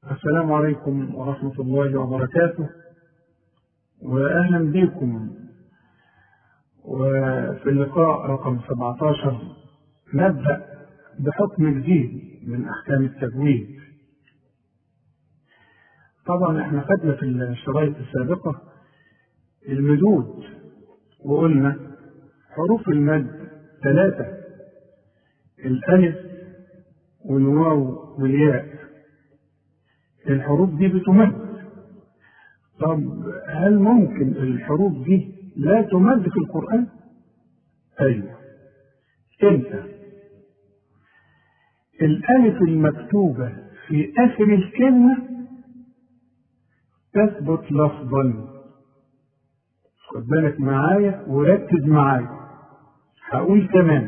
السلام عليكم ورحمة الله وبركاته وأهلا بكم وفي اللقاء رقم 17 نبدأ بحكم جديد من أحكام التجويد طبعا احنا خدنا في الشرايط السابقة المدود وقلنا حروف المد ثلاثة الألف والواو والياء الحروف دي بتمد طب هل ممكن الحروف دي لا تمد في القرآن؟ أيوه امتى؟ الألف المكتوبة في آخر الكلمة تثبت لفظا خد بالك معايا وركز معايا هقول كمان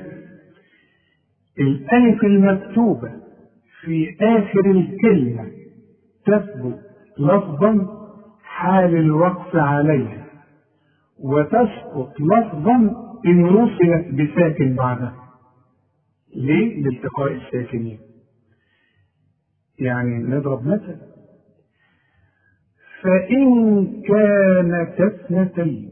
الألف المكتوبة في آخر الكلمة تثبت لفظا حال الوقف عليها وتسقط لفظا إن وصلت بساكن بعدها ليه؟ لالتقاء الساكنين يعني نضرب مثل فإن كانت اثنتين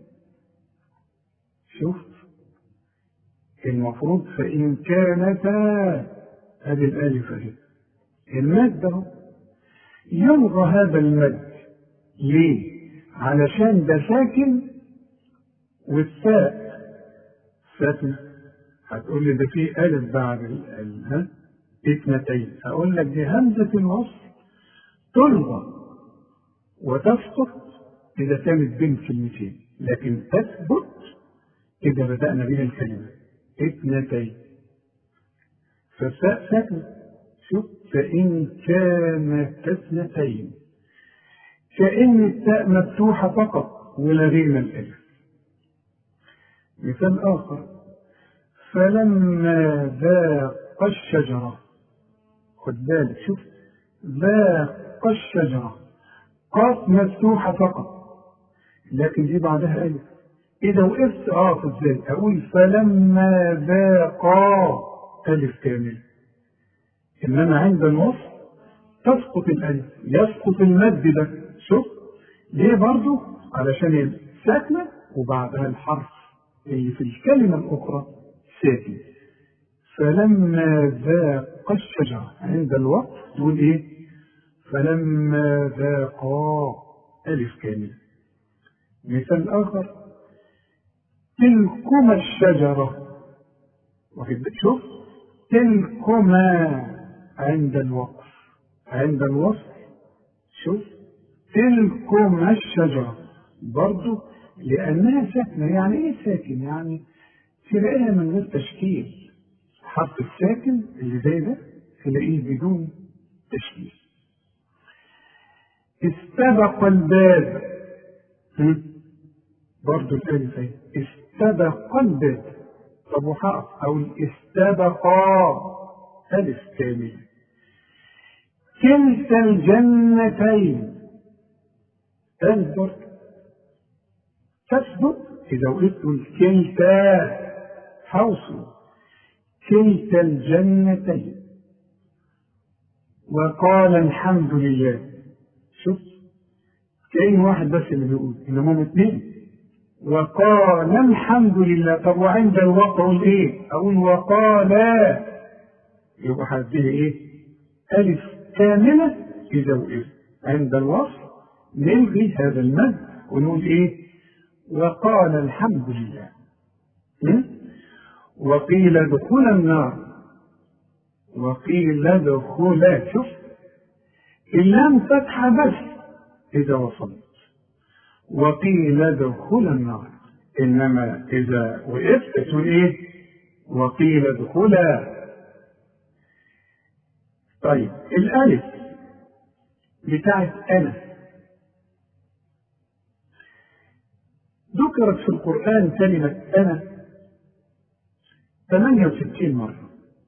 شفت المفروض فإن كانتا هذه الآلف اهي المد اهو يلغى هذا المد ليه؟ علشان ده ساكن والساء ساكنة هتقول لي ده في ألف بعد ال ها اثنتين هقول لك دي همزة الوصل تلغى وتسقط إذا كانت بين كلمتين لكن تثبت إذا بدأنا بها الكلمة اثنتين فالساء ساكنة شوف فإن كانت اثنتين كأن التاء مفتوحة فقط ولغينا الألف مثال آخر فلما ذاق الشجرة خد بالك شوف ذاق الشجرة قاف مفتوحة فقط لكن دي بعدها ألف إذا وقفت أقف إزاي؟ أقول فلما ذاقا ألف كامل إنما عند الوصف تسقط الألف يسقط المد ده شوف ليه برضو علشان ساكنة وبعدها الحرف اللي في الكلمة الأخرى ساكن فلما ذاق الشجرة عند الوقف تقول إيه فلما ذاقا ألف كامل مثال آخر تلكما الشجرة واخد شوف تلكما عند الوقف عند الوصف شوف تلكما الشجرة برضو لأنها ساكنة يعني إيه ساكن يعني تلاقيها من غير تشكيل حرف الساكن اللي زي ده تلاقيه بدون تشكيل استبق الباب برضو الألف اهي استبق الباب طب وحقف أو استبقا ألف كامل كلتا الجنتين ألف برضو تثبت إذا وقفت كلتا حوصل كلتا الجنتين وقال الحمد لله شوف كأن واحد بس اللي بيقول إنما هم اثنين وقال الحمد لله طب وعند الوقت أقول إيه؟ أقول وقال يبقى هديه إيه؟ ألف كاملة إذا وقف عند الوصف نلغي هذا المد ونقول إيه؟ وقال الحمد لله وقيل ادخل النار وقيل ادخل شوف اللام فتحة بس إذا وصلت وقيل ادخل النار إنما إذا وقفت تقول إيه وقيل ادخلا طيب الألف بتاعت أنا ذكرت في القرآن كلمة أنا 68 مرة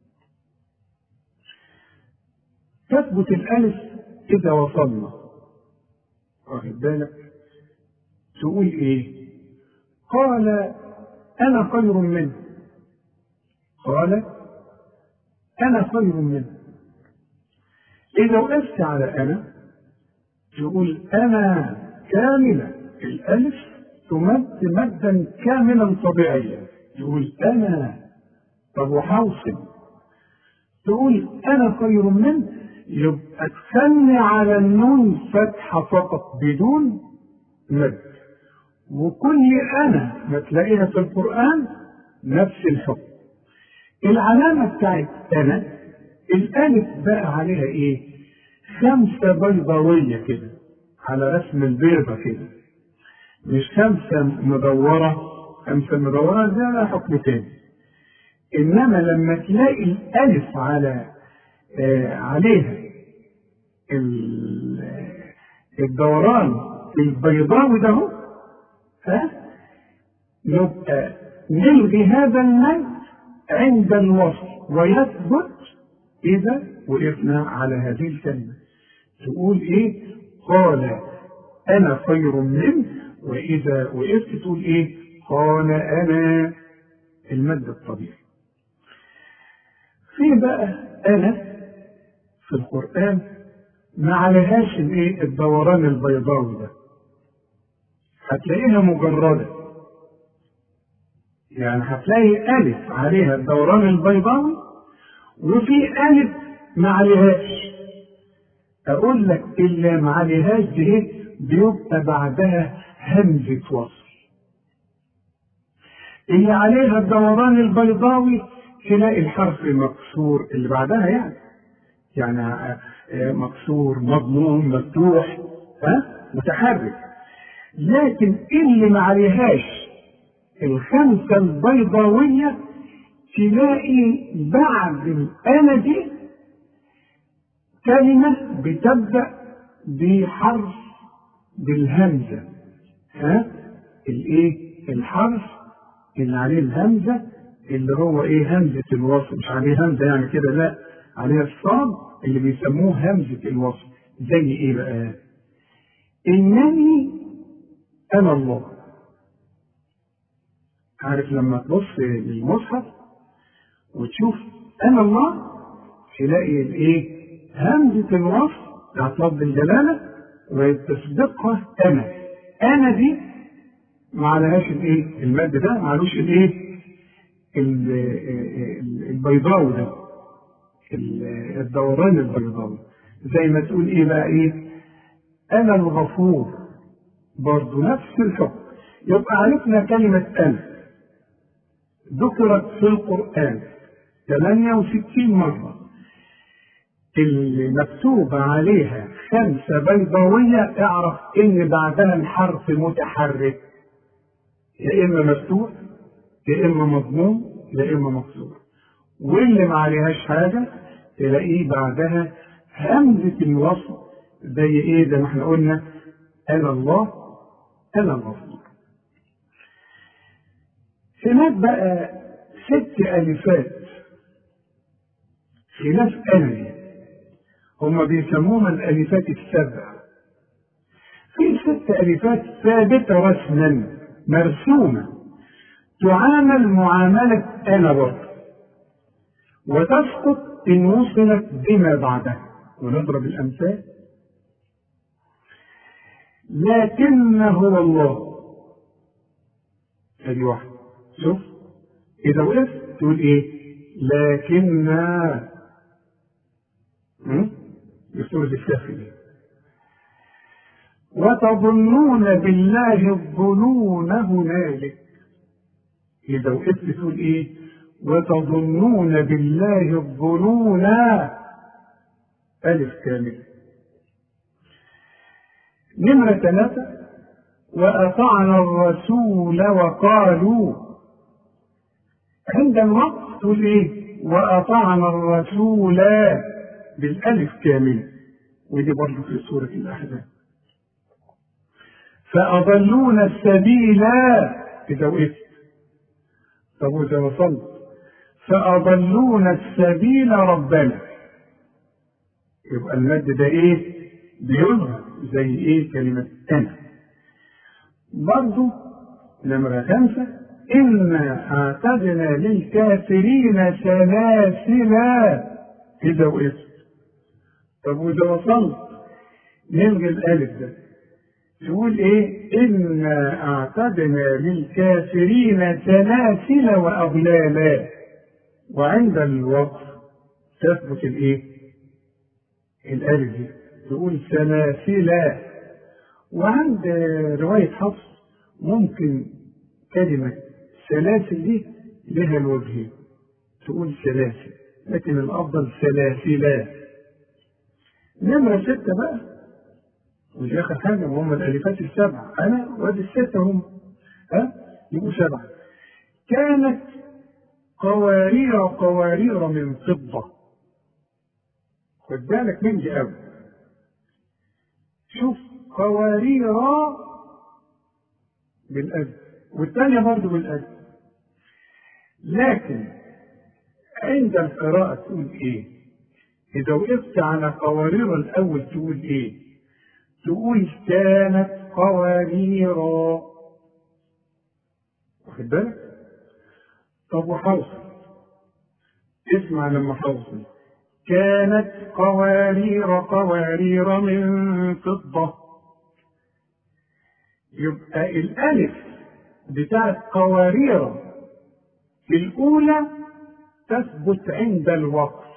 تثبت الألف إذا وصلنا واخد بالك تقول إيه قال أنا خير منه قال أنا خير منه إذا وقفت على أنا تقول أنا كاملة الألف تمد مدا كاملا طبيعيا تقول أنا طب وحوصل تقول أنا خير منه يبقى تخلي على النون فتحة فقط بدون مد وكل أنا ما تلاقيها في القرآن نفس الحكم العلامة بتاعت أنا الألف بقى عليها إيه؟ خمسة بيضاوية كده على رسم البيضة كده مش خمسة مدورة خمسة مدورة ده لها حكم تاني إنما لما تلاقي الألف على آه عليها الدوران البيضاوي ده هو ها يبقى نلغي هذا المد عند الوصل ويثبت إذا وقفنا على هذه الكلمة تقول إيه؟ قال أنا خير منه وإذا وقفت تقول إيه؟ قال أنا المد الطبيعي. في بقى أنا في القرآن ما عليهاش الإيه؟ الدوران البيضاوي ده. هتلاقيها مجردة. يعني هتلاقي ألف عليها الدوران البيضاوي وفي ألف ما عليهاش. أقول لك اللي ما عليهاش دي بيبقى بعدها همزة وصل. اللي عليها الدوران البيضاوي تلاقي الحرف مكسور اللي بعدها يعني. يعني مكسور مضموم مفتوح ها متحرك. لكن اللي ما عليهاش الخمسة البيضاوية تلاقي بعد الأنا دي كلمة بتبدأ بحرف بالهمزة ها الايه الحرف اللي عليه الهمزة اللي هو ايه همزة الوصل مش عليه همزة يعني كده لا عليها الصاد اللي بيسموه همزة الوصل زي ايه بقى انني انا الله عارف لما تبص للمصحف وتشوف انا الله تلاقي الايه همزة الوصل بتاعت لفظ الجلالة وتصدقها أنا أنا دي ما عليهاش الإيه؟ المد ده ما عليهوش الإيه؟ البيضاوي ده الدوران البيضاوي زي ما تقول إيه بقى إيه؟ أنا الغفور برضه نفس الحكم يبقى عرفنا كلمة أنا ذكرت في القرآن 68 مرة اللي مكتوب عليها خمسة بيضاوية اعرف ان بعدها الحرف متحرك يا اما مفتوح يا اما مضموم يا اما مكسور واللي ما عليهاش حاجة تلاقيه بعدها همزة الوصل زي ايه زي ما احنا قلنا انا الله انا الغفور هناك بقى ست الفات خلاف أنا هم بيسموها الألفات السبع في ست ألفات ثابتة رسما مرسومة تعامل معاملة أنا برضه وتسقط إن وصلت بما بعدها ونضرب الأمثال لكن هو الله ادي واحدة شوف إذا وقفت تقول إيه لكن بسورة الكهف دي وتظنون بالله الظنون هنالك إذا وقفت تقول إيه وتظنون بالله الظنون ألف كامل نمرة ثلاثة وأطعنا الرسول وقالوا عند الوقت تقول إيه وأطعنا الرسول بالألف كاملة ودي برضه في سورة الأحزاب فأضلونا السبيل إذا وقفت طب وإذا وصلت فأضلونا السبيل ربنا يبقى المد ده إيه؟ بيظهر زي إيه كلمة أنا برضه نمرة خمسة إنا أعتدنا للكافرين سلاسل إذا وقفت طب وإذا وصلت نلغي الالف ده تقول ايه انا اعتدنا للكافرين سلاسل واغلالا وعند الوقف تثبت الايه الالف دي تقول سلاسل وعند روايه حفص ممكن كلمه سلاسل دي لها الوجهين تقول سلاسل لكن الافضل سلاسلا نمرة ستة بقى ودي آخر حاجة وهم الألفات السبعة أنا وادي الستة هم ها يبقوا سبعة كانت قوارير قوارير من فضة خد بالك من دي أوي شوف قوارير بالألف والثانية برضه بالألف لكن عند القراءة تقول إيه؟ إذا وقفت على قوارير الأول تقول إيه؟ تقول كانت قواريرا واخد بالك؟ طب وحوصل اسمع لما حوصل كانت قوارير قوارير من فضة يبقى الألف بتاعت قوارير الأولى تثبت عند الوقف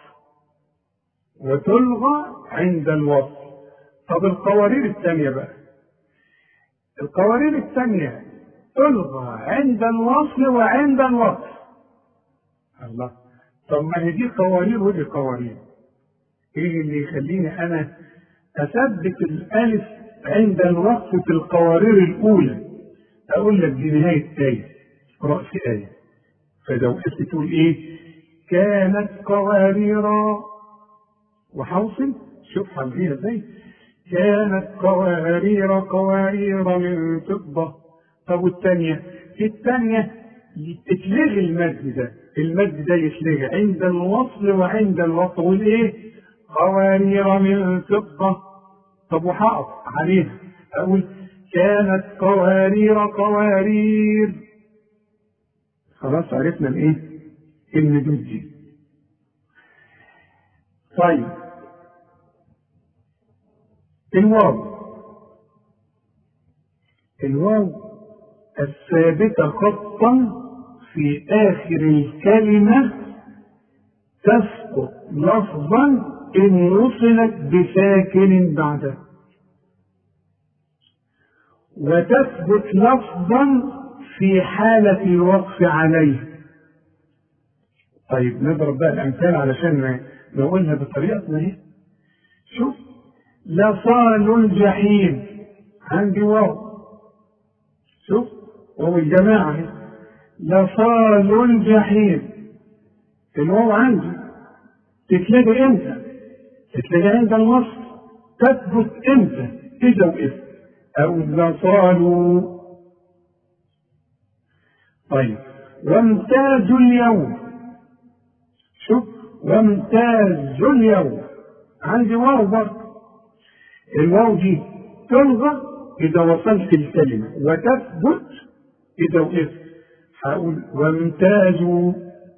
وتلغى عند الوصف طب القوارير الثانية بقى القوارير الثانية تلغى عند الوصل وعند الوقف الله طب ما هي دي قوارير ودي قوارير ايه اللي يخليني انا اثبت الالف عند الوقف في القوارير الاولى اقول لك دي نهايه ايه راس ايه فلو وقفت تقول ايه كانت قواريرا وحوصل شوف حلقيها ازاي كانت قوارير قوارير من فضة طب والثانية الثانية تتلغي المد ده المد ده يتلغي عند الوصل وعند الوصل والايه قوارير من فضة طب وحقف عليها اقول كانت قوارير قوارير خلاص عرفنا الايه المدود دي طيب الواو الواو الثابتة خطا في آخر الكلمة تسقط لفظا إن وصلت بساكن بعده وتثبت لفظا في حالة الوقف عليه طيب نضرب بقى الأمثال علشان نقولها بطريقتنا دي شوف لصال الجحيم عندي واو شوف واو الجماعة لصال الجحيم الواو عندي تتلغي امتى؟ تتلغي عند الوصف تثبت امتى؟ إذا وقفت أو لصالوا طيب وامتاز اليوم شوف وامتاز اليوم عندي واو برضه الواو دي تلغى إذا وصلت الكلمة وتثبت إذا وقفت هقول وامتازوا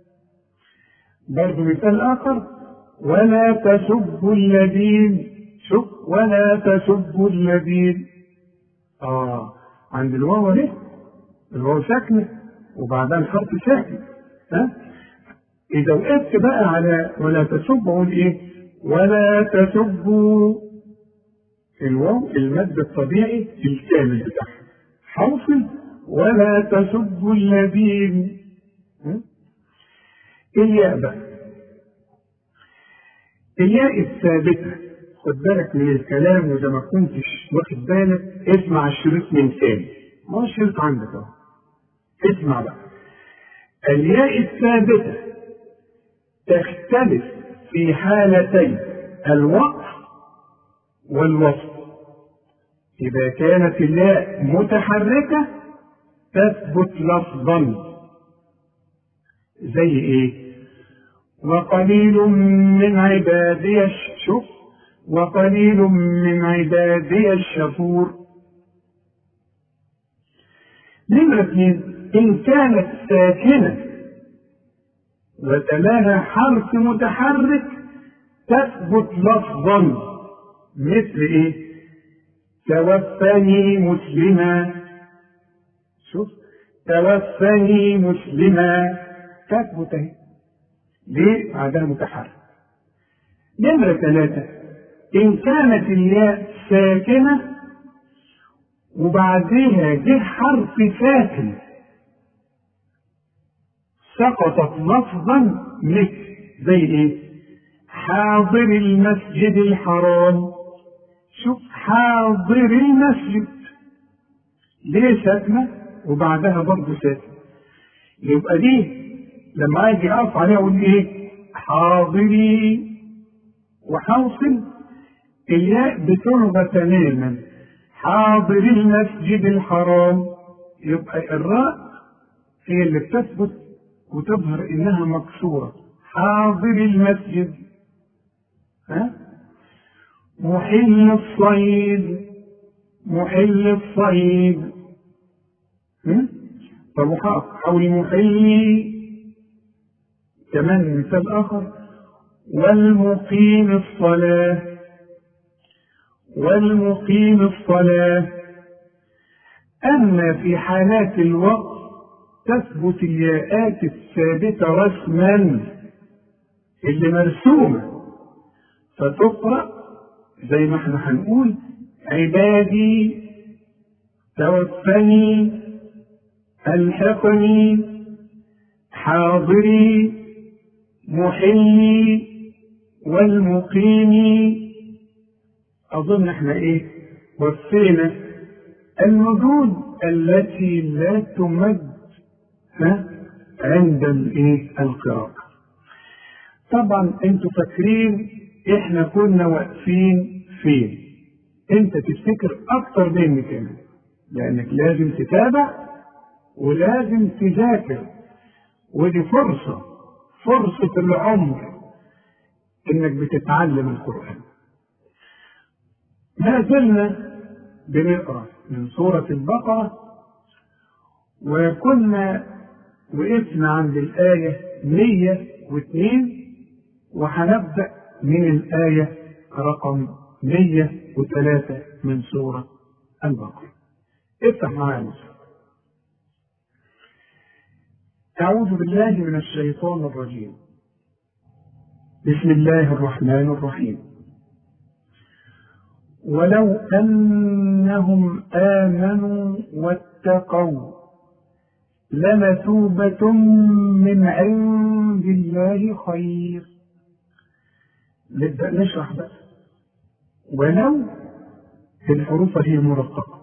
برضه مثال آخر ولا تسبوا الذين شوف ولا تسبوا الذين آه عند الواو اهي الواو ساكنة وبعدها الحرف ساكن ها إذا وقفت بقى على ولا تسبوا أقول إيه؟ ولا تسبوا الواو المد الطبيعي الكامل بتاعها حوصل ولا تسبوا الذين الياء بقى الياء الثابتة خد بالك من الكلام وإذا ما كنتش واخد بالك اسمع الشريط من ثاني ما هو الشريط عندك اهو اسمع بقى الياء الثابتة تختلف في حالتي الوقف والوصف إذا كانت الياء متحركة تثبت لفظا زي إيه؟ وقليل من عبادي شوف وقليل من عبادي الشكور نمرة اثنين إن كانت ساكنة وتلاها حرف متحرك تثبت لفظا مثل ايه توفني مسلما شوف توفني مسلما تثبت اهي ليه؟ بعدها متحرك نمرة ثلاثة إن كانت الياء ساكنة وبعدها جه حرف ساكن سقطت لفظا مثل زي ايه؟ حاضر المسجد الحرام شوف حاضر المسجد ليه ساكنة وبعدها برضه ساكنة يبقى دي لما اجي اقف عليها اقول ايه؟ حاضري وحوصل الياء بتلغى تماما حاضر المسجد الحرام يبقى الراء هي اللي بتثبت وتظهر انها مكسوره حاضر المسجد ها محل الصيد محل الصيد طب حول محلي كمان مثال اخر والمقيم الصلاه والمقيم الصلاه اما في حالات الوقت تثبت الياءات الثابته رسما اللي مرسومه فتقرا زي ما احنا هنقول عبادي توفني الحقني حاضري محلي والمقيم اظن احنا ايه وفينا المدود التي لا تمد عند الايه القراءه طبعا انتوا فاكرين احنا كنا واقفين فين انت تفتكر اكتر مني كمان لانك لازم تتابع ولازم تذاكر ودي فرصة فرصة العمر انك بتتعلم القرآن ما زلنا بنقرأ من سورة البقرة وكنا وقفنا عند الآية 102 وهنبدأ من الآية رقم 103 من سورة البقرة افتح معايا أعوذ بالله من الشيطان الرجيم بسم الله الرحمن الرحيم ولو أنهم آمنوا واتقوا لمثوبة من عند الله خير نبدأ نشرح بس ولو في الحروف هي مرققة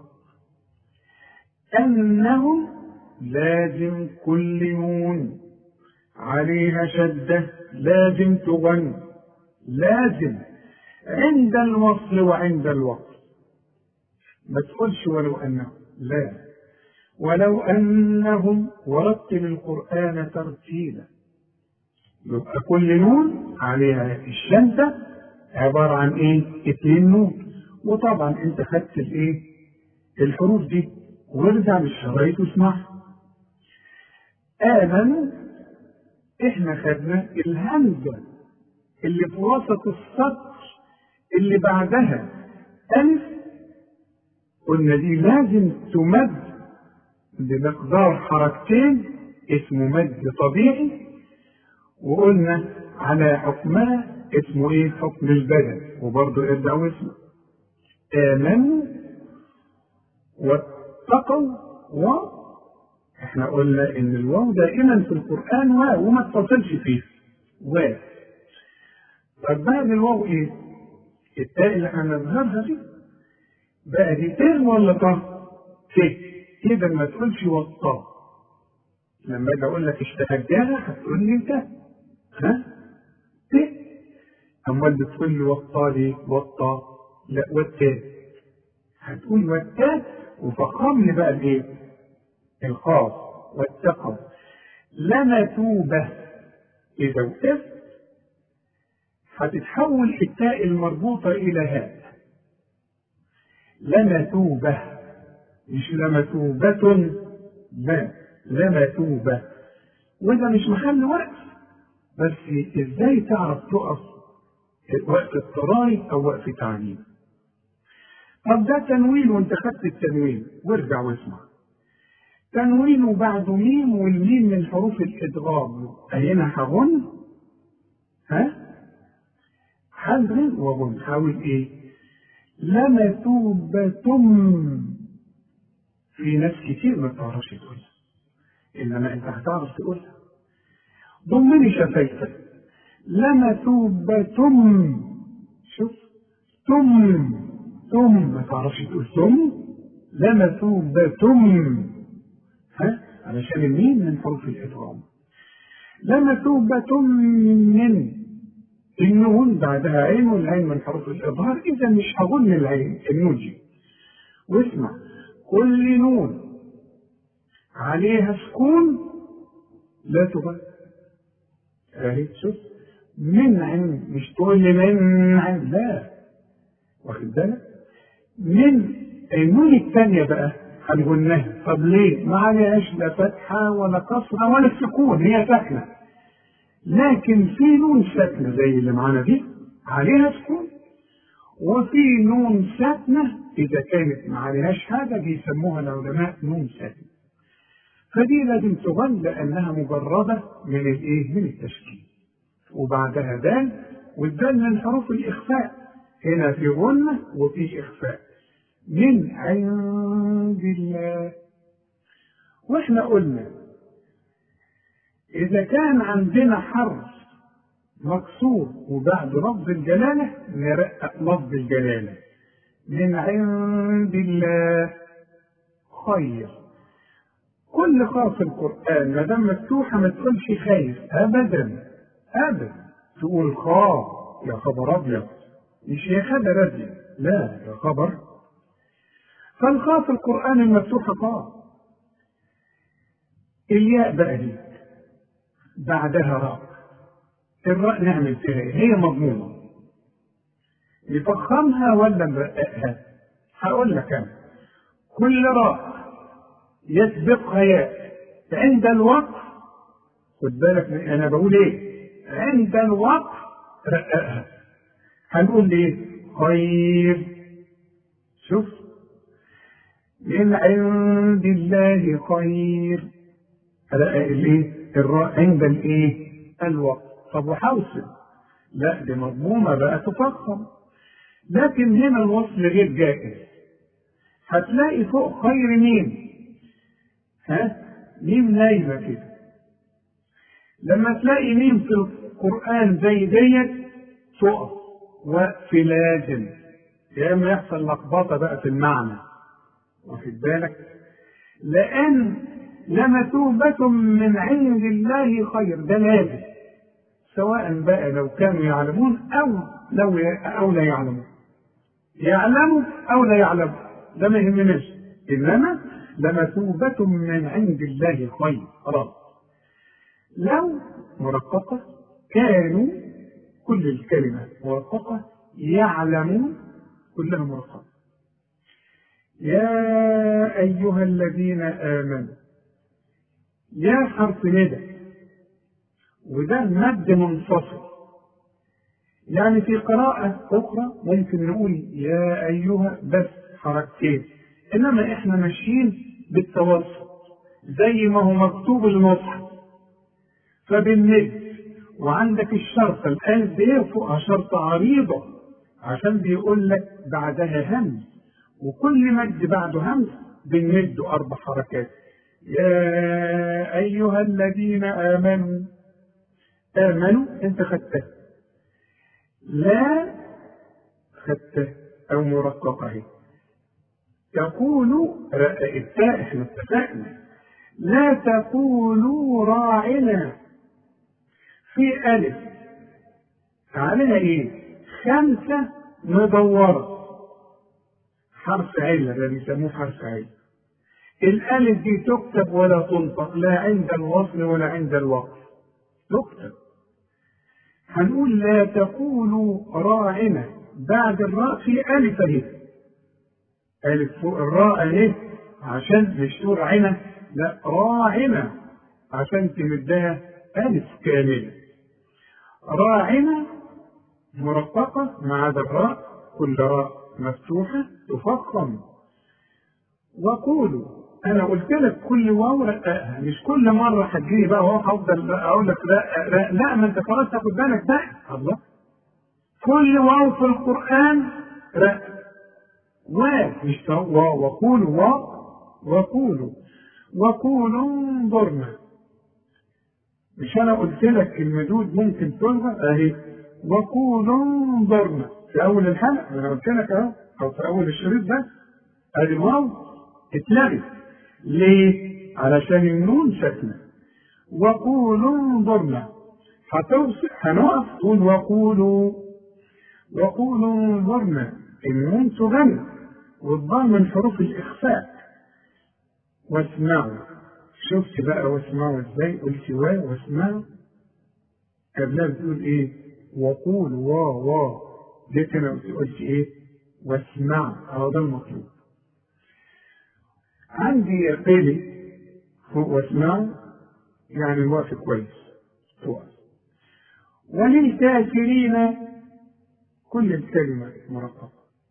أنهم لازم كل نون عليها شدة لازم تغن لازم عند الوصل وعند الوقف ما تقولش ولو أنهم لا ولو أنهم ورتل القرآن ترتيلا يبقى كل نون عليها الشدة عبارة عن ايه؟ اتنين نون وطبعا انت خدت الايه؟ الحروف دي وارجع للشرايط واسمعها آمنوا احنا خدنا الهمزة اللي في وسط السطر اللي بعدها ألف قلنا دي لازم تمد بمقدار حركتين اسمه مد طبيعي وقلنا على حكمها اسمه ايه حكم البدن وبرضه ارجع واسمه آمنوا واتقوا و احنا قلنا ان الواو دائما في القرآن واو وما تفصلش فيه و طب بعد الواو ايه؟ التاء اللي هنظهرها دي بقى دي ت ولا ط؟ ت كده ما تقولش والطا لما اجي اقول لك اشتهجاها هتقول لي انت ها؟ ت امال بتقول لي والطا ليه؟ والطا لا والتاء هتقول والتاء وفخم لي بقى الايه؟ الخاص واتقوا لمثوبة إذا وقفت هتتحول التاء المربوطة إلى هاء لمثوبة مش لمثوبة لا لمثوبة وده مش محل وقف بس ازاي تعرف تقف وقف اضطراري او وقف تعليم طب ده تنوين وانت خدت التنوين وارجع واسمع تنوين وبعده ميم والميم من حروف الادغام هنا هغن ها حذر وغن حاول ايه لمثوبة في ناس كتير ما بتعرفش تقولها انما انت هتعرف تقولها ضمني شفايفك لمثوبة شوف تم تم ما تعرفش تقول تم لمثوبة ها علشان الميم من حروف الإدغام لمثوبة من النون بعدها عين والعين من حروف الإظهار إذا مش هقول العين النون دي واسمع كل نون عليها سكون لا تبقى اهي شوف من عين مش تقول لي من عين لا واخد بالك من النون الثانية بقى هنقولناها طب ليه؟ ما عليهاش لا فتحة ولا كسرة ولا سكون هي ساكنة لكن في نون ساكنة زي اللي معانا دي عليها سكون وفي نون ساكنة إذا كانت ما عليهاش حاجة بيسموها العلماء نون ساكنة فدي لازم تغن لأنها مجردة من الإيه؟ من التشكيل وبعدها دال والدال من حروف الإخفاء هنا في غنة وفي إخفاء من عند الله واحنا قلنا إذا كان عندنا حرف مكسور وبعد لفظ الجلالة نرقق لفظ الجلالة من عند الله خير كل خاص في القرآن ما دام مفتوحة ما تقولش خير أبدا أبدا تقول خا يا خبر أبيض مش يا خبر أبيض لا يا خبر فالخاء في القرآن المفتوحة خاء الياء بقى دي بعدها راء الراء نعمل فيها ايه؟ هي مضمونة نفخمها ولا نرققها؟ هقول لك انا كل راء يسبقها ياء عند الوقف خد بالك من انا بقول ايه؟ عند الوقف رققها هنقول ايه؟ خير شوف من عند الله خير الايه الراء عند الايه الوقت طب وحوصل لا دي مضمومه بقى تفخم لكن هنا الوصل غير جائز هتلاقي فوق خير ميم ها ميم نايمه كده لما تلاقي ميم في القران زي ديت تقف وقف لازم يا اما يحصل لخبطه بقى في المعنى واخد بالك لأن لمثوبة من عند الله خير ده لازم سواء بقى لو كانوا يعلمون أو لو أو لا يعلمون يعلموا أو لا يعلموا ده ما يهمناش إنما لمثوبة من عند الله خير خلاص لو مرققة كانوا كل الكلمة مرققة يعلمون كلها مرققة يا أيها الذين آمنوا يا حرف ندى وده مد منفصل يعني في قراءة أخرى ممكن نقول يا أيها بس حركتين إنما إحنا ماشيين بالتوسط زي ما هو مكتوب المصحف فبالند وعندك الشرطة الألف دي فوقها شرطة عريضة عشان بيقول لك بعدها همز وكل مد بعده همز بنمد أربع حركات يا أيها الذين آمنوا آمنوا أنت خدته لا خدته أو مرققة هي تقول التاء احنا اتفقنا لا تقولوا راعنا في ألف عليها إيه؟ خمسة مدورة حرف علة ده بيسموه حرف علة الألف دي تكتب ولا تنطق لا عند الوصل ولا عند الوقف تكتب هنقول لا تقولوا راعنا بعد الراء في ألف أهي ألف فوق الراء أهي عشان مش تقول عنا لا راعنا عشان تمدها ألف كاملة راعنا مرققة مع الراء كل راء مفتوحة تفخم وقولوا أنا قلت لك كل واو رققها مش كل مرة هتجيني بقى واو هفضل أقول لك لا لا, لا ما أنت خلاص تاخد بالك بقى الله كل واو في القرآن رق واو مش واو وقولوا واو وقولوا وقولوا انظرنا مش انا قلت لك المدود ممكن تلغى اهي وقولوا انظرنا في اول الحلقه انا قلت لك اهو او في اول الشريط ده ادي الواو اتلغت ليه؟ علشان النون ساكنه وقولوا انظرنا هتوصل هنقف تقول وقولوا وقولوا انظرنا النون تغنى والضم من حروف الاخفاء واسمعوا شفت بقى واسمعوا ازاي قلت واو واسمعوا قبلها بتقول ايه وقول وا وا جيت انا قلت ايه واسمعوا اهو ده المطلوب عندي قيلي فوق واسمعوا يعني الوقف كويس فوق وللكافرين كل الكلمة مرققة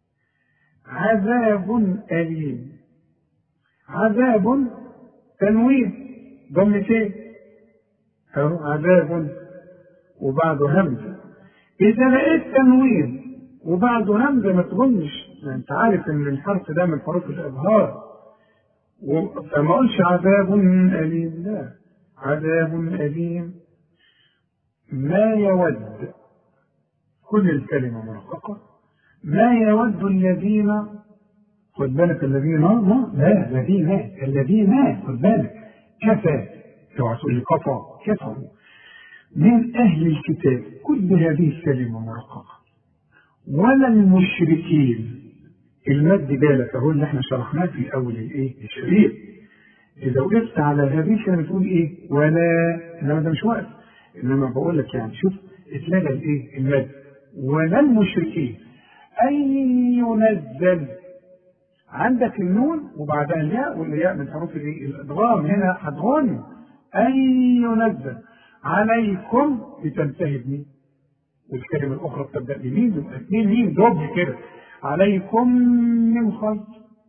عذاب أليم عذاب تنوين ضمتين أهو عذاب وبعده همزة إذا لقيت تنوين وبعده همزة ما تظنش أنت عارف إن الحرف ده من حروف الإظهار فما أقولش عذاب أليم لا عذاب أليم ما يود كل الكلمة مرققة ما يود الذين خد بالك الذين ما لا الذين الذين خد بالك كفى اوعى تقول لي كفى كفروا من اهل الكتاب كل هذه الكلمه مرققه ولا المشركين المد بالك اهو اللي احنا شرحناه في اول الايه الشريط اذا وقفت على هذه الكلمه تقول ايه ولا انما ده مش وقف انما بقول لك يعني شوف اتلغى الايه المد ولا المشركين اي ينزل عندك النون وبعدها الياء والياء من حروف الادغام هنا هتغن اي ينزل عليكم بتنتهي بمين والكلمه الاخرى بتبدا بمين يبقى اثنين مين دوب كده عليكم من خير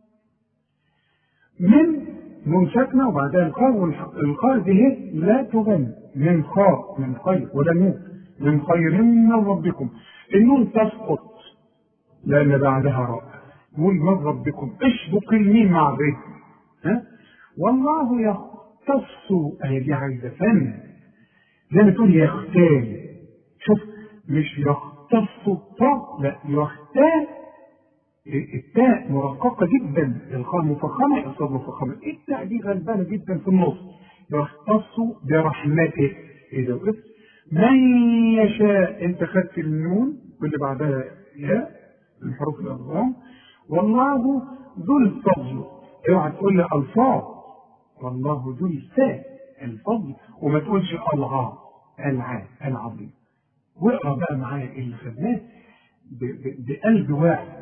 من نون ساكنه وبعدها الخاء والخاء دي لا تغن من خاء من خير ولا نون من خير من ربكم النون تسقط لان بعدها راء يقول من ربكم اشبك الميم مع الري ها والله يختص اهي دي عايزه فن زي ما تقول يختال شوف مش يختص الطاء لا يختال التاء مرققه جدا الخاء مفخمه الصاد مفخمه التاء دي غلبانه جدا في النص يختص برحمته اذا وقفت من يشاء انت خدت النون واللي بعدها ياء من حروف الأضغام والله ذو الفضل اوعى تقول لي الفاظ والله ذو الفاء الفضل وما تقولش العا العا العظيم واقرا بقى معايا اللي خدناه بقلب واحد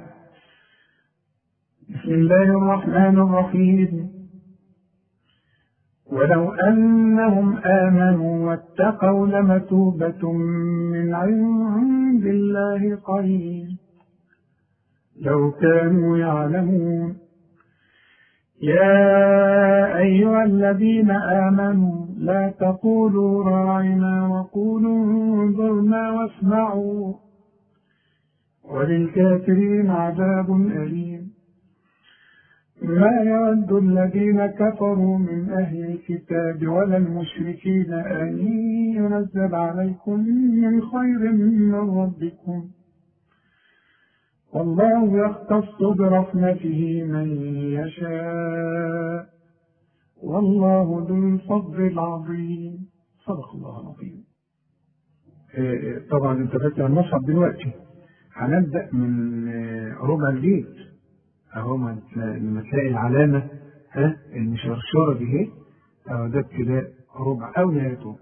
بسم الله الرحمن الرحيم ولو أنهم آمنوا واتقوا لمثوبة من عند الله قريب لو كانوا يعلمون يا أيها الذين آمنوا لا تقولوا راعنا وقولوا انظرنا واسمعوا وللكافرين عذاب أليم ما يود الذين كفروا من أهل الكتاب ولا المشركين أن ينزل عليكم من خير من ربكم والله يختص برحمته من يشاء والله ذو الفضل العظيم صدق الله العظيم طبعا انت فاكر المصحف دلوقتي هنبدا من ربع الليل اهو لما تلاقي العلامه ها المشرشره دي اهي اهو ده ابتداء ربع او نهايه ربع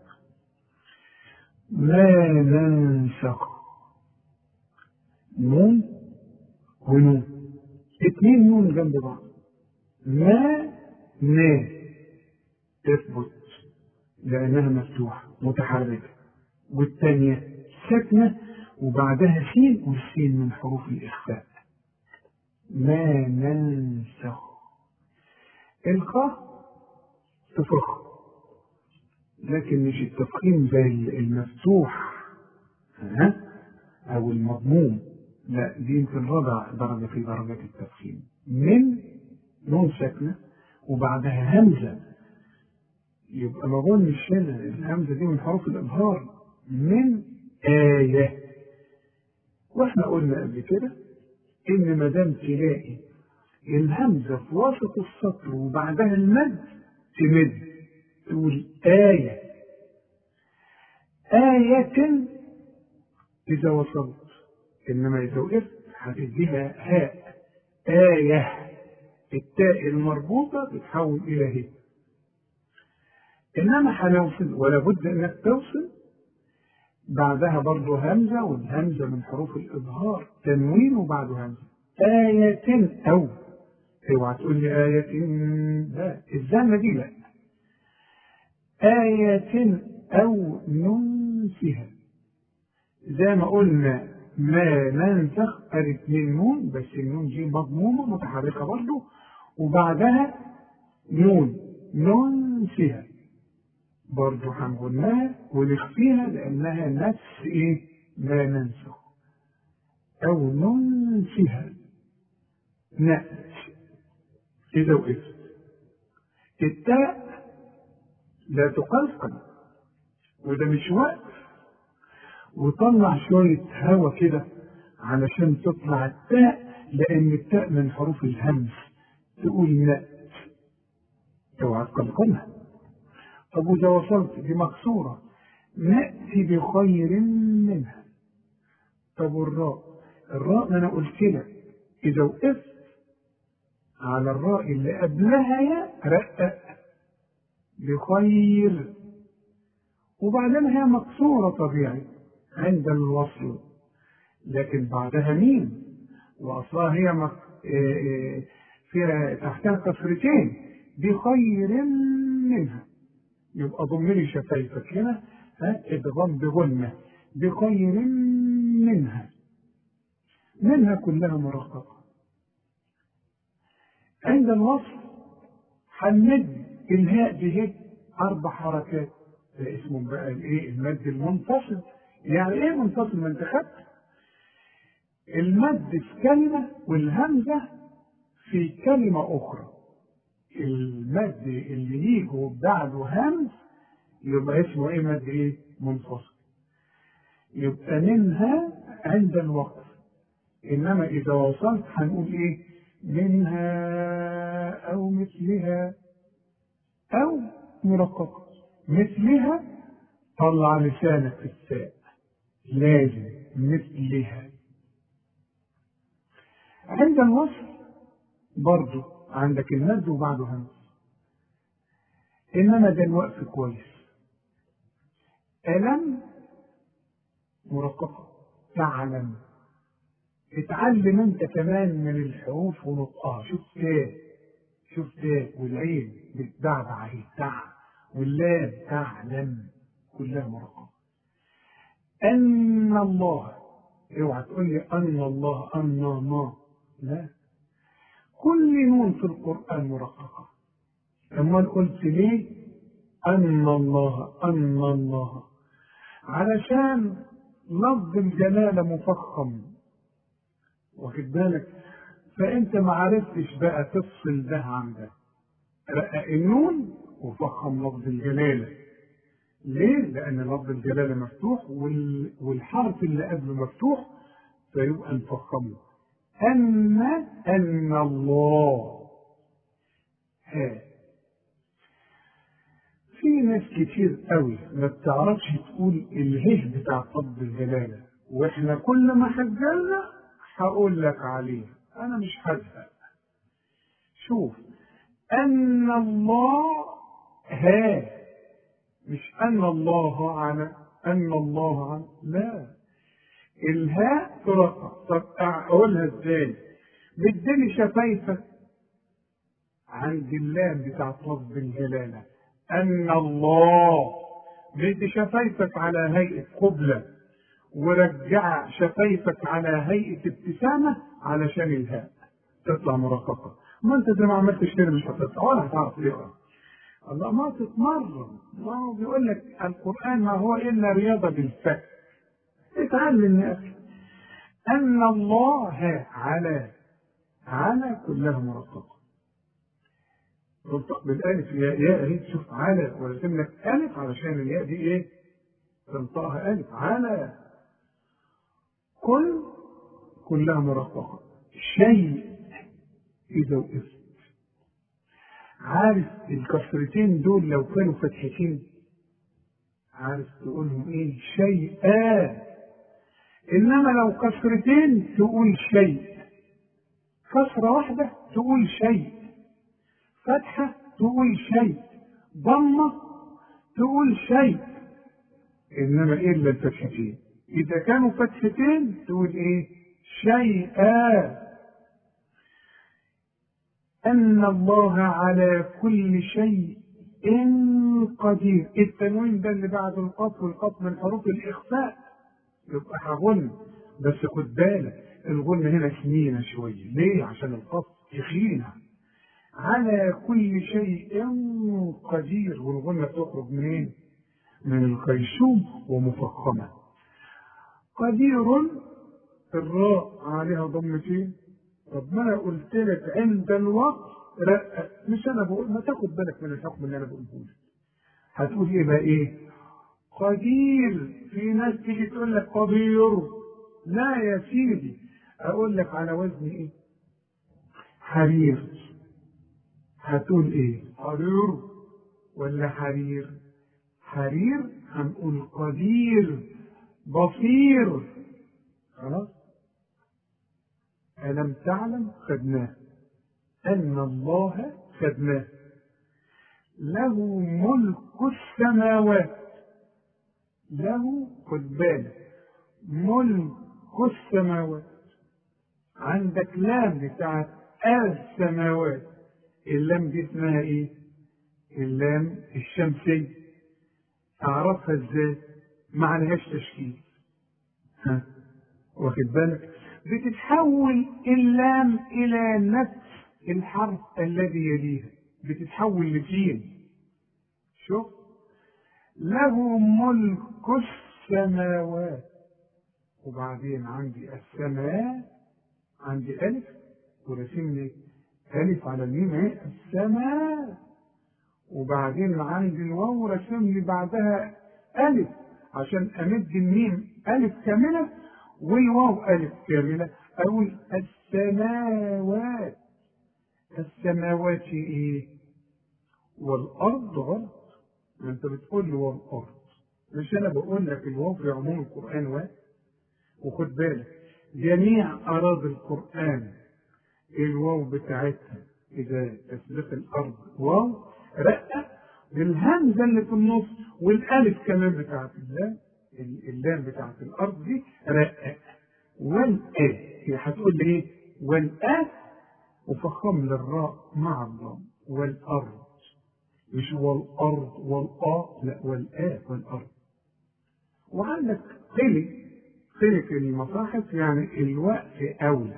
ما ننسخ نون ونون اتنين نون جنب بعض ما نا تثبت لأنها مفتوحة متحركة والثانية ساكنة وبعدها سين والسين من حروف الإخفاء ما ننسخ الخاء تفخ لكن مش التفخيم زي المفتوح ها او المضموم لا دي يمكن رابع درجة في درجات التفخيم من نون ساكنة وبعدها همزة يبقى ما اظنش هنا الهمزة دي من حروف الإظهار من آية واحنا قلنا قبل كده إن ما دام تلاقي الهمزة في وسط السطر وبعدها المد تمد تقول آية آية إذا وصلت إنما إذا وقفت هتديها هاء آية التاء المربوطة تتحول إلى هي إنما هنوصل ولا بد إنك توصل بعدها برضه همزة والهمزة من حروف الإظهار تنوين وبعده همزة آية أو اوعى تقول لي آية لا الزمة دي لا آية أو ننسها زي ما قلنا ما ننسخ ألف من نون بس النون دي مضمومة متحركة برضه وبعدها نون ننسها برضه هنقولها ونخفيها لأنها نفس إيه؟ ما ننسخ أو ننسها نأت إذا وقفت التاء لا تقلقل وده مش وقت وطلع شوية هوا كده علشان تطلع التاء لأن التاء من حروف الهمس تقول نأت اوعى تقلقلها طب وإذا وصلت دي مكسورة نأتي بخير منها طب والراء الراء ما أنا قلت لك إذا وقفت على الراء اللي قبلها يا رقق بخير وبعدين هي مكسورة طبيعي عند الوصل لكن بعدها مين وأصلها هي مك... فيها تحتها كسرتين بخير منها يبقى ضم لي شفايفك هنا ها ادغام بغنة بخير منها منها كلها مرققة عند الوصل هنمد الهاء به أربع حركات ده اسمه بقى الايه المد المنفصل يعني ايه منفصل ما انت خدت المد في كلمة والهمزة في كلمة أخرى المد اللي يجوا بعده همز يبقى اسمه ايه مد ايه منفصل يبقى منها عند الوقف انما اذا وصلت هنقول ايه منها او مثلها او مرققه مثلها طلع لسانك في الساء لازم مثلها عند الوصل برضه عندك المد وبعده همز انما ده الوقف كويس ألم مرققة تعلم اتعلم انت كمان من الحروف ونطقها شوف تاء شوف تاء والعين بتبعبع اهي تع واللام تعلم كلها مرققة أن الله اوعى تقول لي أن الله أن ما لا كل نون في القرآن مرققة أمال قلت ليه أن الله أن الله علشان لفظ الجلالة مفخم واخد بالك فأنت ما عرفتش بقى تفصل ده عن ده رقق النون وفخم لفظ الجلالة ليه؟ لأن لفظ الجلالة مفتوح والحرف اللي قبله مفتوح فيبقى نفخمه أن أن الله ها في ناس كتير قوي ما بتعرفش تقول الهه بتاع طب الجلالة واحنا كل ما حجلنا هقول لك عليه انا مش هزهق شوف ان الله ها مش ان الله على ان الله على لا الهاء ترقى طب اقولها ازاي بدني شفايفك عند اللام بتاع لفظ الجلاله ان الله مد شفايفك على هيئه قبله ورجع شفايفك على هيئه ابتسامه علشان الهاء تطلع مرققة ما انت زي ما عملت تشتري مش هتطلع ولا هتعرف تقرا الله ما تتمرن ما هو بيقول لك القرآن ما هو إلا رياضة بالفهم اتعلم يا أخي أن الله على على كلها مرققة تنطق بالالف يا ياء اهي شوف على ورسم لك الف علشان الياء دي ايه؟ تنطقها الف على كل كلها مرققه شيء اذا وقفت عارف الكسرتين دول لو كانوا فتحتين عارف تقولهم ايه شيئا انما لو كسرتين تقول شيء كسره واحده تقول شيء فتحة تقول شيء ضمة تقول شيء إنما إلا الفتحتين إذا كانوا فتحتين تقول إيه شيئا أن الله على كل شيء قدير التنوين ده اللي بعد القط والقط من حروف الإخفاء يبقى هغن بس خد بالك الغن هنا سمينة شوية ليه؟ عشان القط تخينة على كل شيء قدير والغنة تخرج منين؟ من الخيشوم ومفخمة قدير الراء عليها ضمتين طب ما انا قلت لك عند الوقت لا مش انا بقول ما تاخد بالك من الحكم اللي انا بقوله لك هتقول ايه بقى ايه قدير في ناس تيجي تقول لك قدير لا يا سيدي اقول لك على وزن ايه حرير هتقول ايه حرير ولا حرير حرير هنقول قدير بصير خلاص ألم تعلم خدناه أن الله خدناه له ملك السماوات له خد بالك ملك السماوات عندك لام بتاعت السماوات اللام دي اسمها ايه؟ اللام الشمسية أعرفها ازاي؟ ما عليهاش تشكيل ها واخد بالك؟ بتتحول اللام إلى نفس الحرف الذي يليها بتتحول لجيم شوف له ملك السماوات وبعدين عندي السماء عندي ألف ورسم لي ألف على الميم اهي السماء وبعدين عندي الواو رسم لي بعدها ألف عشان أمد الميم ألف كاملة والواو ألف كاملة أقول السماوات السماوات إيه؟ والأرض غلط ما أنت بتقول لي والأرض مش أنا بقول لك الواو في عموم القرآن واحد وخد بالك جميع أراضي القرآن الواو بتاعتها إذا تسبق الأرض واو رقة بالهمزة اللي في النص والألف كمان بتاعت اللام اللام بتاعت الأرض دي رقة والآ هي هتقول لي إيه؟ والآ وفخم للراء مع الضم والأرض مش والأرض والآ لا والآ والأرض وعندك قلق قلق المصاحف يعني الوقت أولى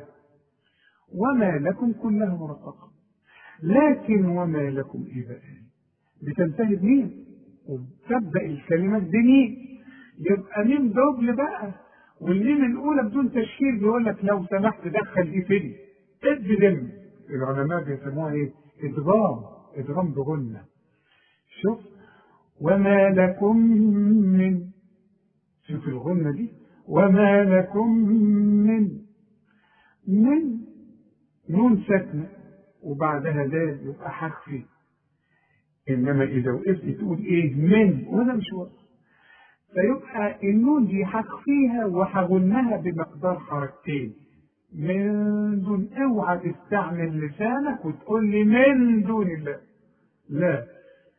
وما لكم كلها مرققة لكن وما لكم إيه بقى بتنتهي بمين وبتبدأ الكلمات بمين يبقى ميم دبل بقى والميم الأولى بدون تشكيل بيقول لك لو سمحت دخل دي في دي ادغم العلماء بيسموها ايه؟ ادغام ادغام بغنة شوف وما لكم من شوف الغنة دي وما لكم من من نون ساكنة وبعدها دال يبقى حخفي إنما إذا وقفت تقول إيه من وأنا مش واقف فيبقى النون دي هخفيها وهغنها بمقدار حركتين من دون اوعى تستعمل لسانك وتقول لي من دون الله لا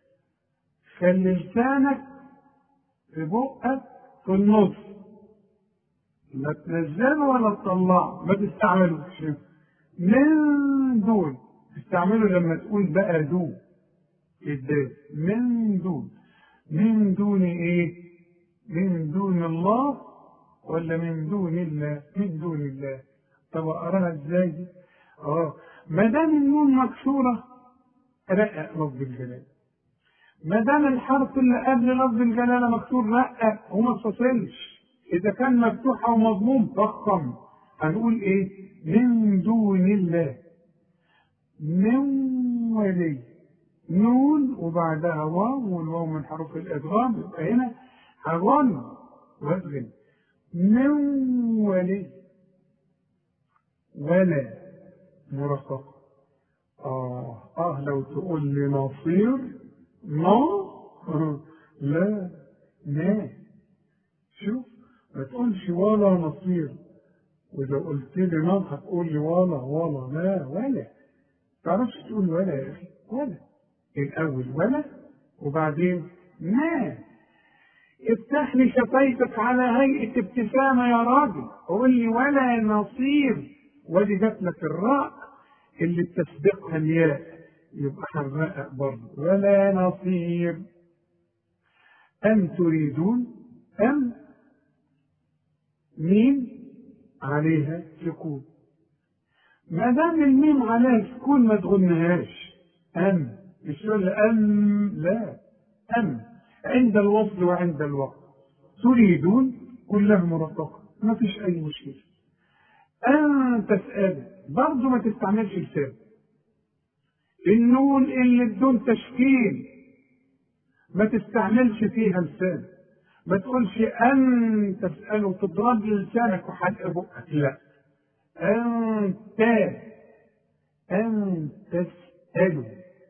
خلي لسانك في بقك في النص لا تنزله ولا تطلعه ما تستعملوش من دون تستعمله لما تقول بقى دون الدال من دون من دون ايه من دون الله ولا من دون الله من دون الله طب اقراها ازاي دي اه ما دام النون مكسوره رقق لفظ الجلاله ما دام الحرف اللي قبل لفظ الجلاله مكسور رقق وما تصلش اذا كان مفتوح او مضموم فخم هنقول ايه من دون الله من ولي نون وبعدها واو والواو من حروف الادغام يبقى هنا هغن وادغم من ولي ولا مرققة آه آه لو تقول لي نصير ما لا ما شوف ما تقولش ولا نصير وإذا قلت لي ما هتقول لي ولا ولا لا ولا تعرفش تقول ولا يا أخي ولا الأول ولا وبعدين ما افتح لي شفايفك على هيئة ابتسامة يا راجل قول لي ولا نصير ودي جات لك الراء اللي بتسبقها الياء يبقى هنرقق برضه ولا نصير أم تريدون أم مين عليها سكون ما دام الميم عليها سكون ما تغنهاش أم مش تقول أم لا أم عند الوصل وعند الوقت تريدون كلها مرققة ما فيش أي مشكلة أن تسأل برضه ما تستعملش لسان النون اللي بدون تشكيل ما تستعملش فيها لسان ما تقولش أن تسأل وتضرب لسانك وحلق بقك لا أنت أن تسألوا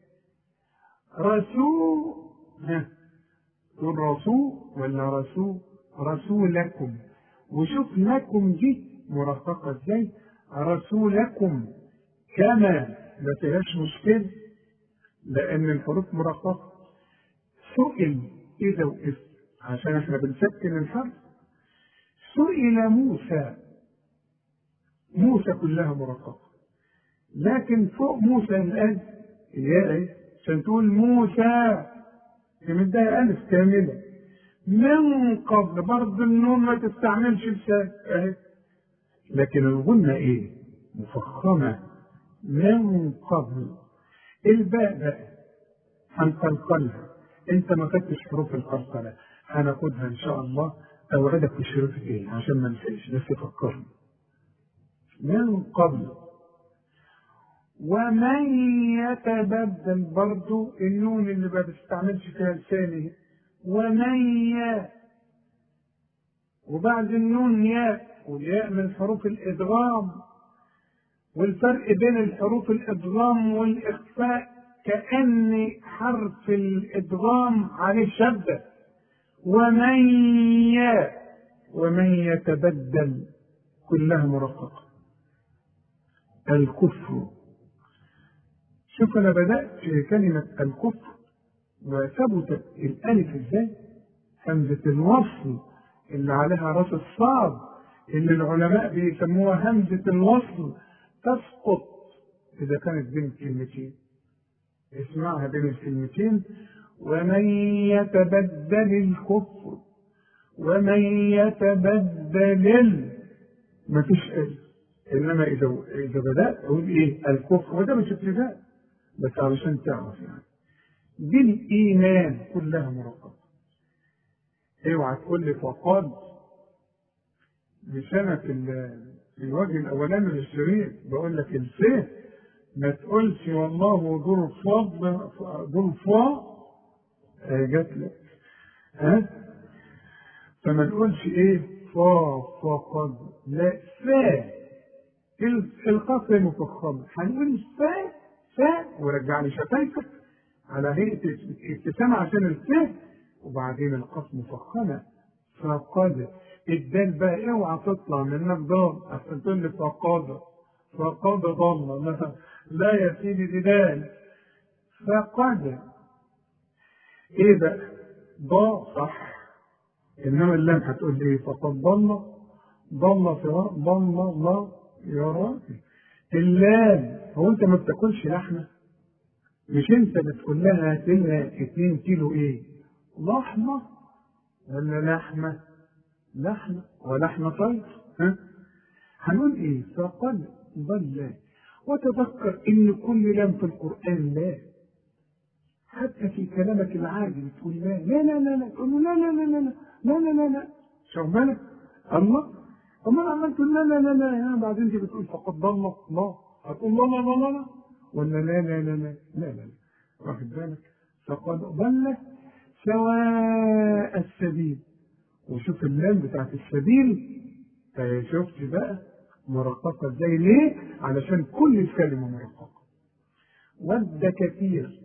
رسول ها تقول رسول ولا رسول رسولكم وشوف لكم دي مرققة ازاي رسولكم كما ما فيهاش مشكلة لأن الحروف مرققة سئل إذا وإذ عشان احنا بنسكن الحرف سئل موسى موسى كلها مرققة لكن فوق موسى الآن الياء عشان تقول موسى مديها ألف كاملة من قبل برضه النون ما تستعملش لسان أهي لكن الغنة إيه؟ مفخمة من قبل الباء بقى هنقلقلها أنت ما خدتش حروف القلقلة هناخدها إن شاء الله أوعدك في شروط إيه عشان ما ننساش بس فكرني من قبل ومن يتبدل برضو النون اللي ما بتستعملش فيها لسانه ومن ي وبعد النون ياء والياء من حروف الإدغام والفرق بين الحروف الإدغام والإخفاء كأن حرف الإدغام عليه شدة ومن ي ومن يتبدل كلها مرققة الكفر شوف انا بدات كلمه الكفر وثبتت الالف ازاي همزه الوصل اللي عليها راس الصاد اللي العلماء بيسموها همزه الوصل تسقط اذا كانت بين كلمتين اسمعها بين الكلمتين ومن يتبدل الكفر ومن يتبدل ما فيش ألف انما اذا اذا بدات اقول ايه الكفر وده مش ابتداء بس علشان تعرف يعني بالايمان كلها مرققه اوعى تقول لي فقد مش انا في الوجه الاولاني للشريط بقول لك الفه ما تقولش والله ذو الفضل ذو الفا جات لك ها فما نقولش ايه فا فقد لا فا القاف مفخمه هنقول فا فا ورجع لي شفايفك على هيئه ابتسامه عشان الفا وبعدين القاف مفخمه فقد الدال بقى اوعى تطلع منك ضال عشان تقول لي فقد فقد ضل لا لا يا سيدي دي دال فقد ايه بقى ضاء صح انما اللام هتقول لي فقد ضل ضل في ضل الله يا راجل اللام هو انت ما بتاكلش لحمه مش انت بتقول لها هات لنا 2 كيلو ايه لحمه ولا لحمه لحمه ولحمه طير ها هنقول ايه فقد ضل وتذكر ان كل لام في القران لا حتى في كلامك العادي بتقول لا لا لا لا لا تقول له لا لا لا لا لا لا لا لا لا شوف بالك الله طب انا عملت لا لا لا لا يعني بعدين انت بتقول فقد ضل الله هتقول لا لا لا لا لا ولا لا لا لا لا لا لا لا واخد بالك فقد ضل سواء السبيل وشوف اللام بتاعت السبيل شفت بقى مرققة ازاي ليه؟ علشان كل الكلمة مرققة ود كثير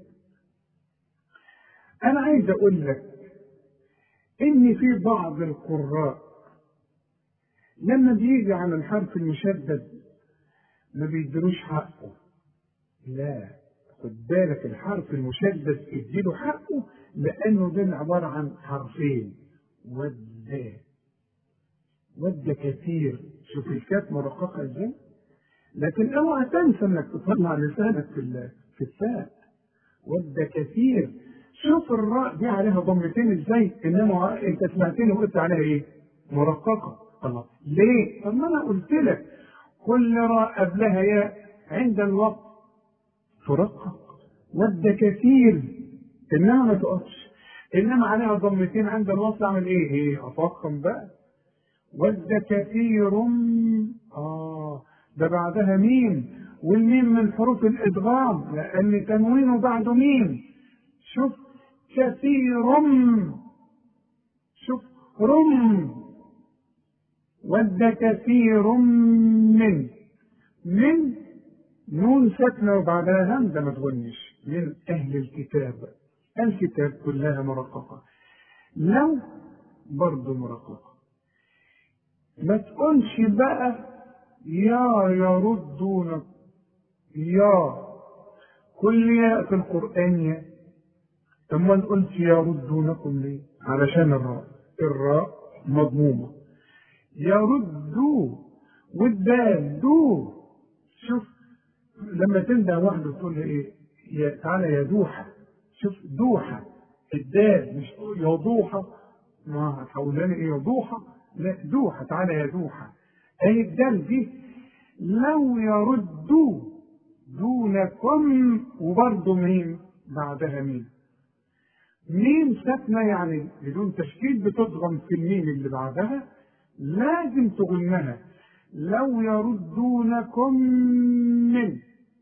أنا عايز أقول لك إن في بعض القراء لما بيجي على الحرف المشدد ما بيدروش حقه لا خد بالك الحرف المشدد اديله حقه لأنه ده عبارة عن حرفين ود ود كثير شوف الكاف مرققة ازاي لكن اوعى تنسى انك تطلع لسانك في في الفاء ود كثير شوف الراء دي عليها ضمتين ازاي انما انت سمعتني وقلت عليها ايه مرققة الله ليه طب ما انا قلت لك كل راء قبلها ياء عند الوقت ترقق ود كثير انها ما تقفش انما عليها ضمتين عند الوصل اعمل ايه؟ ايه افخم بقى ود كثير اه ده بعدها ميم والميم من حروف الادغام لان تنوينه بعده ميم شوف كثير شوف رم ود كثير من من نون ساكنه وبعدها همزه ما تغنش من اهل الكتاب الكتاب كلها مرققة لو برضه مرققة ما تقولش بقى يا يردونك يا كل ياء في القرآن يا طب ما نقولش يردونكم ليه؟ علشان الراء الراء مضمومة يردوا والدال دو شوف لما تندى واحدة تقول له ايه؟ يا تعالى يا دوحة شوف دوحة الدال مش تقول يا ضوحة ما هتحولاني ايه يا ضوحة لا دوحة تعالى يا دوحة اي الدال دي لو يردوا دونكم وبرضه مين بعدها مين ميم ساكنة يعني بدون تشكيل بتضغم في الميم اللي بعدها لازم تغنها لو يردونكم من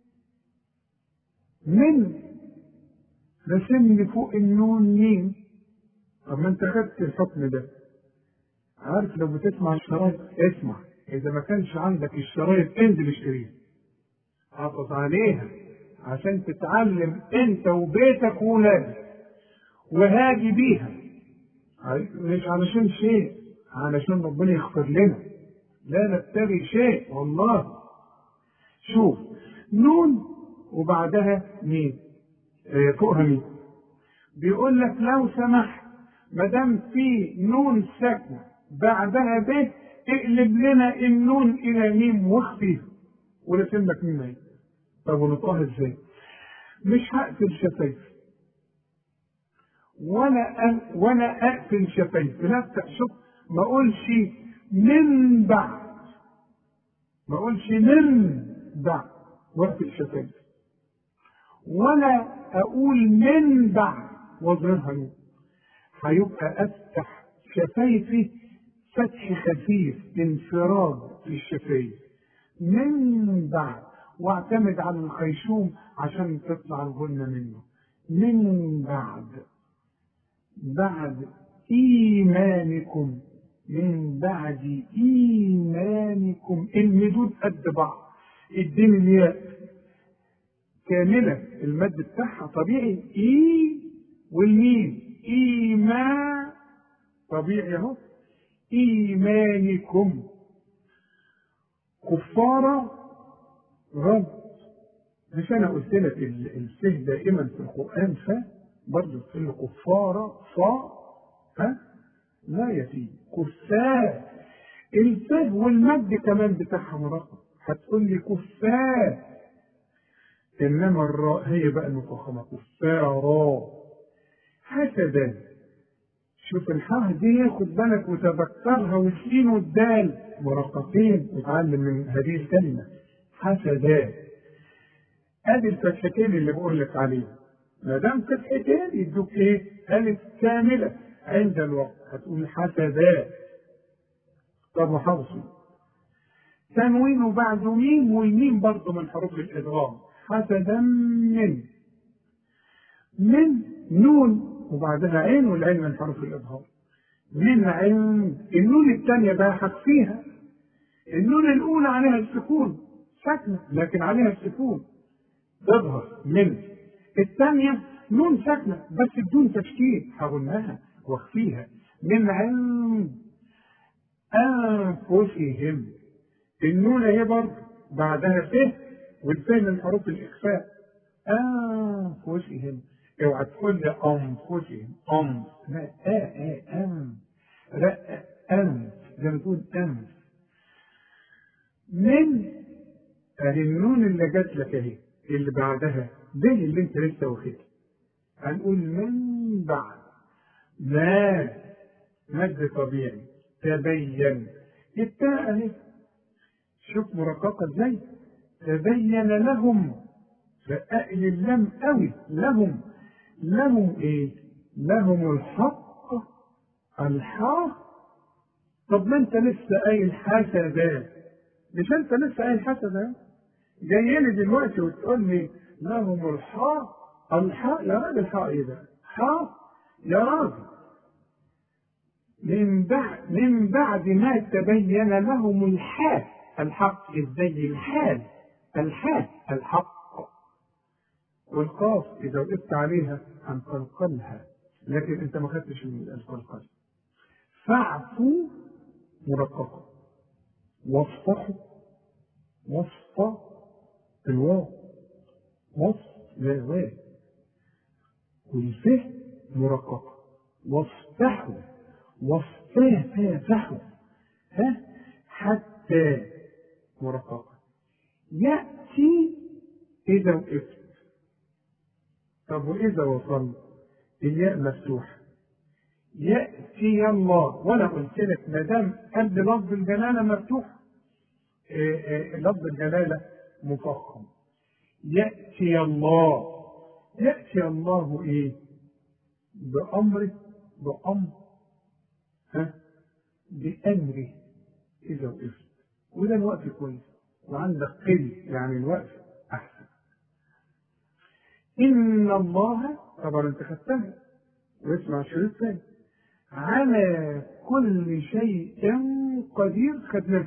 من رسمني فوق النون مين طب ما انت خدت الحكم ده عارف لو بتسمع الشرايط اسمع اذا ما كانش عندك الشرايط انزل اشتريها حافظ عليها عشان تتعلم انت وبيتك وولادك وهاجي بيها مش علشان شيء علشان ربنا يغفر لنا لا نبتغي شيء والله شوف نون وبعدها مين فوقها مين بيقول لك لو سمحت ما دام في نون ساكنه بعدها ب اقلب لنا النون الى ميم واخفيها ورسم لك ميم اهي طب ونطقها ازاي؟ مش هقفل شفايفي ولا أ... ولا اقفل شفايفي لا شوف ما اقولش من بعد ما اقولش من بعد واقفل شفايفي ولا اقول من بعد واظهرها نون هيبقى افتح شفايفي فتح خفيف انفراد في الشفايف من بعد واعتمد على الخيشوم عشان تطلع الغنة منه من بعد بعد إيمانكم من بعد إيمانكم المدود قد بعض اديني الياء كاملة المد بتاعها طبيعي إي والميم إيمان طبيعي أهو إيمانكم كفارة رب مش أنا قلت لك الفه دائما في القرآن ف برضه تقول له كفارة صا ها لا يتيم كفار الفه والمد كمان بتاعها مرقم هتقول لي كفار إنما الراء هي بقى المفخمة كفارا حسدا شوف الحاء دي خد بالك وتذكرها والسين والدال مرققين وتعلم من هذه الكلمة حسدا ادي الفتحتين اللي بقول لك عليهم ما دام فتحتين يدوك ايه؟ الف كامله عند الوقت هتقول حسدا طب وحوصل تنوين وبعده ميم والميم برضه من حروف الادغام حسدا من من نون وبعدها عين والعين من حروف الإظهار من عند النون الثانية بقى حذفيها النون الأولى عليها السكون ساكنة لكن عليها السكون تظهر من الثانية نون ساكنة بس بدون تشكيل هقولها واخفيها من عند أنفسهم النون هي برضه بعدها ف والف من حروف الإخفاء أنفسهم اوعى تقول لي انفسهم ام لا ا ا ام لا انف زي ما تقول انف من اهي النون اللي جات لك اهي اللي بعدها ده اللي انت لسه واخدها هنقول من بعد ما مد طبيعي تبين التاء اهي شوف مرققه ازاي تبين لهم فأقل اللام قوي لهم لهم ايه لهم الحق الحق طب ما انت لسه قايل حسدا مش انت لسه قايل حسدا جاي لي دلوقتي وتقول لي لهم الحق الحق يا راجل حق ايه ده حق يا راجل من بعد من بعد ما تبين لهم الحق الحق ازاي الحال الحال الحق والقاف إذا وقفت عليها هنقلقلها لكن أنت ما خدتش القلقل فاعفوا مرققة واصفحوا وصف الواو وصف لا واو والفه مرققة واصفحوا واصفاه فاحوا ها حتى مرققة يأتي إذا وقفت طب وإذا وصل الياء مفتوحة يأتي الله وأنا قلت لك ما دام قبل لفظ الجلالة مفتوح إيه إيه لفظ الجلالة مفخم يأتي الله يأتي الله إيه؟ بأمره بأمر ها بأمره إذا وقفت وده الوقت كويس وعندك قل يعني الوقت أحسن إن الله طبعا أنت خدتها واسمع الشريط تاني على كل شيء قدير خدناه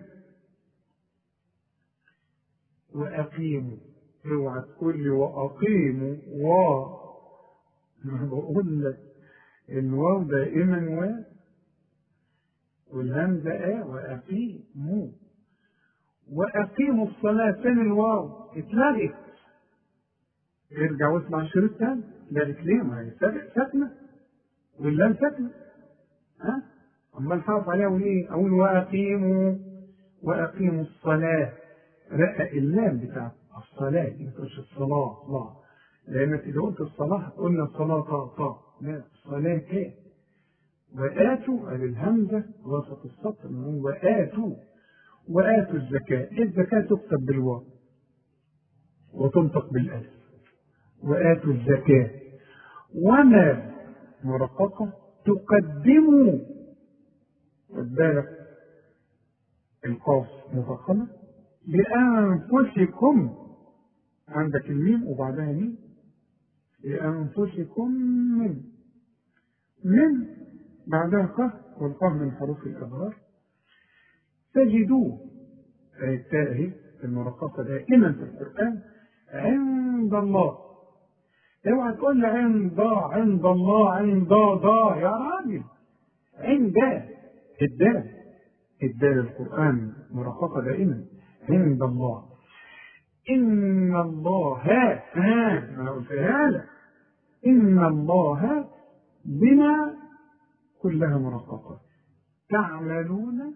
وأقيموا اوعى تقول لي وأقيموا و أنا بقول لك الواو دائما و والهمزة آ وأقيموا وأقيموا الصلاة فين الواو اتلغت ارجع واسمع الشريط تاني اتلغت ليه؟ ما هي ساكنة واللام ساكنة ها؟ أما نحافظ عليها وليه؟ أقول وأقيموا وأقيموا الصلاة رقق اللام بتاع الصلاة ما تقولش الصلاة لا لأنك إذا قلت الصلاة قلنا الصلاة طا طا لا الصلاة كاف وآتوا قال الهمزة وسط السطر وآتوا وآتوا الزكاة الزكاة تكتب بالواو وتنطق بالألف وآتوا الزكاة وما مرققة تقدموا خد بالك القاف مفخمة لأنفسكم عندك الميم وبعدها ميم لأنفسكم من من بعدها قاف والقاف من حروف الإظهار تجدوه التاء المرققة دائما في القرآن عند الله اوعى تقول لي عند عند الله عند ضا يا راجل عند الدال الدال القرآن مرققة دائما عند الله إن الله ها ها أنا قلتها لك إن الله بنا كلها مرققة تعملون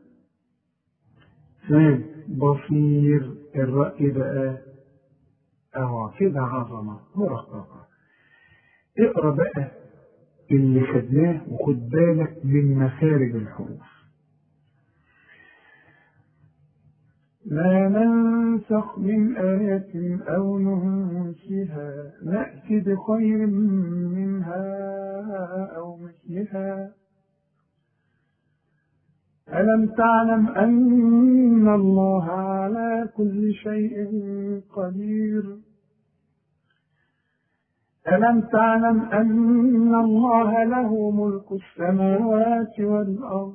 بصير الرأي بقى أهو كده عظمة مرققة اقرا بقى اللي خدناه وخد بالك من مخارج الحروف ما ننسخ من آية أو ننسها نأتي بخير منها أو مثلها ألم تعلم أن الله على كل شيء قدير ألم تعلم أن الله له ملك السماوات والأرض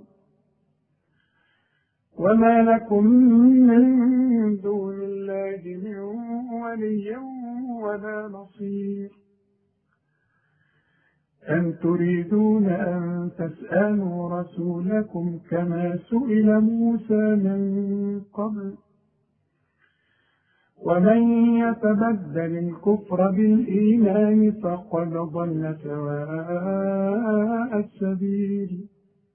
وما لكم من دون الله من ولي ولا نصير أم تريدون أن تسألوا رسولكم كما سئل موسى من قبل ومن يتبدل الكفر بالإيمان فقد ضل سواء السبيل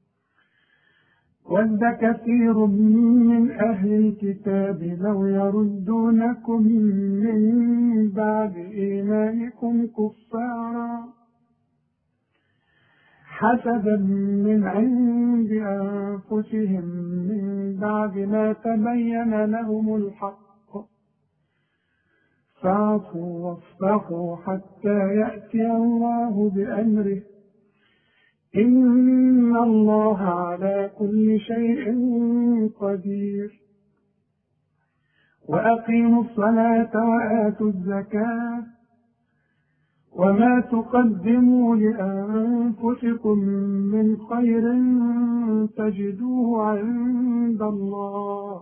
ود كثير من أهل الكتاب لو يردونكم من بعد إيمانكم كفارا حسدا من عند أنفسهم من بعد ما تبين لهم الحق فاعفوا واصفحوا حتى يأتي الله بأمره إن الله على كل شيء قدير وأقيموا الصلاة وآتوا الزكاة وما تقدموا لأنفسكم من خير تجدوه عند الله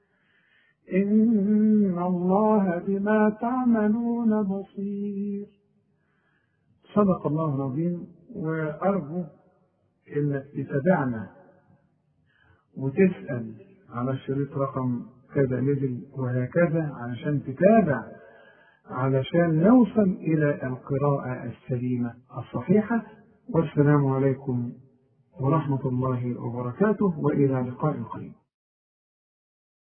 إن الله بما تعملون بصير صدق الله العظيم وأرجو إنك تتابعنا وتسأل على الشريط رقم كذا نزل وهكذا علشان تتابع علشان نوصل إلى القراءة السليمة الصحيحة والسلام عليكم ورحمة الله وبركاته وإلى لقاء قريب